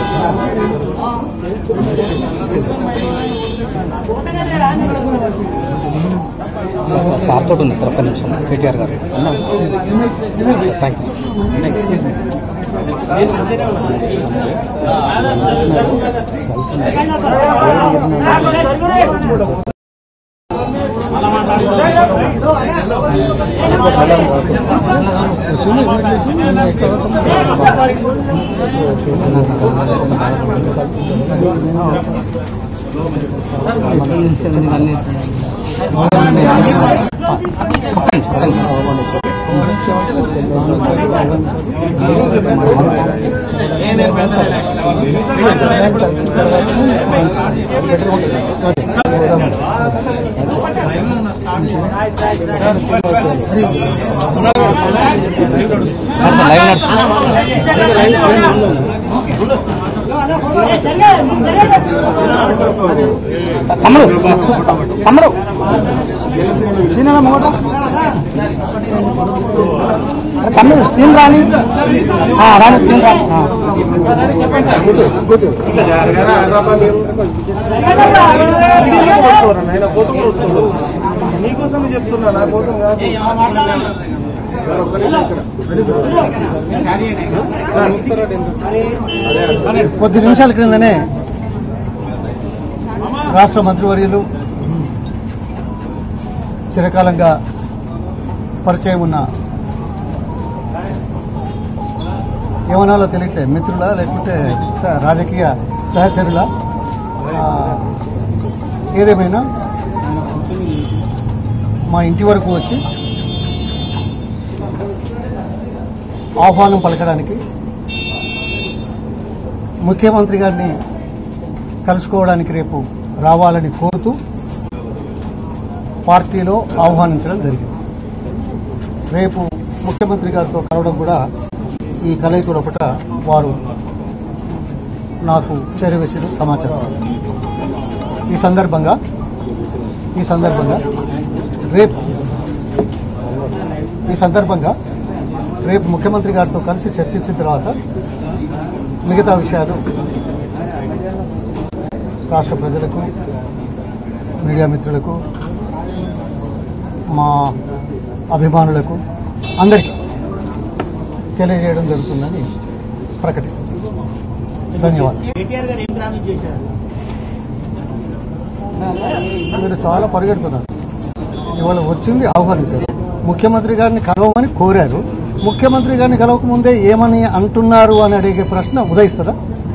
Sir sir sir తోటి ఉంది sir ఒక్క నిమిషం KTR garu thank you excuse me live నడుస్తుంది తమ్ముడు తమ్ముడు సీన్ ఎలా మొగట అరే తమ్ముడు సీన్ రాని ఆ, రాని సీన్ రాని ఆ. నీకోసం చెప్తున్నా నా కోసం కాదు కొద్ది నిమిషాల క్రిందనే రాష్ట్ర మంత్రివర్యులు చిరకాలంగా పరిచయం ఉన్న ఏమనాలో తెలియట్లేదు మిత్రులా లేకపోతే స- రాజకీయ సహచరులా ఆ, ఏదేమైనా మా ఇంటి వరకు వచ్చి ఆహ్వానం పలకడానికి ముఖ్యమంత్రి గారిని కలుసుకోవడానికి రేపు రావాలని కోరుతూ పార్టీలో ఆహ్వానించడం జరిగింది రేపు ముఖ్యమంత్రి గారితో కలవడం కూడా ఈ కలయిక లోపల వారు నాకు చేరవేసిన సమాచారం ఈ సందర్భంగా ఈ సందర్భంగా రేపు ఈ సందర్భంగా రేపు ముఖ్యమంత్రి గారితో కలిసి చర్చించిన తర్వాత మిగతా విషయాలు రాష్ట్ర ప్రజలకు మీడియా మిత్రులకు మా అభిమానులకు అందరికీ తెలియజేయడం జరుగుతుందని ప్రకటిస్తుంది ధన్యవాదాలు కేటీఆర్ గారు ఏం ప్రామిస్ చేశారు మీరు చాలా పరిగెడుతున్నారు ఇవాళ వచ్చింది ఆహ్వానించారు ముఖ్యమంత్రి గారిని కలవమని కోరారు ముఖ్యమంత్రి గారిని కలవకముందే ఏమని అంటున్నారు అని అడిగే ప్రశ్న ఉదయిస్తుందా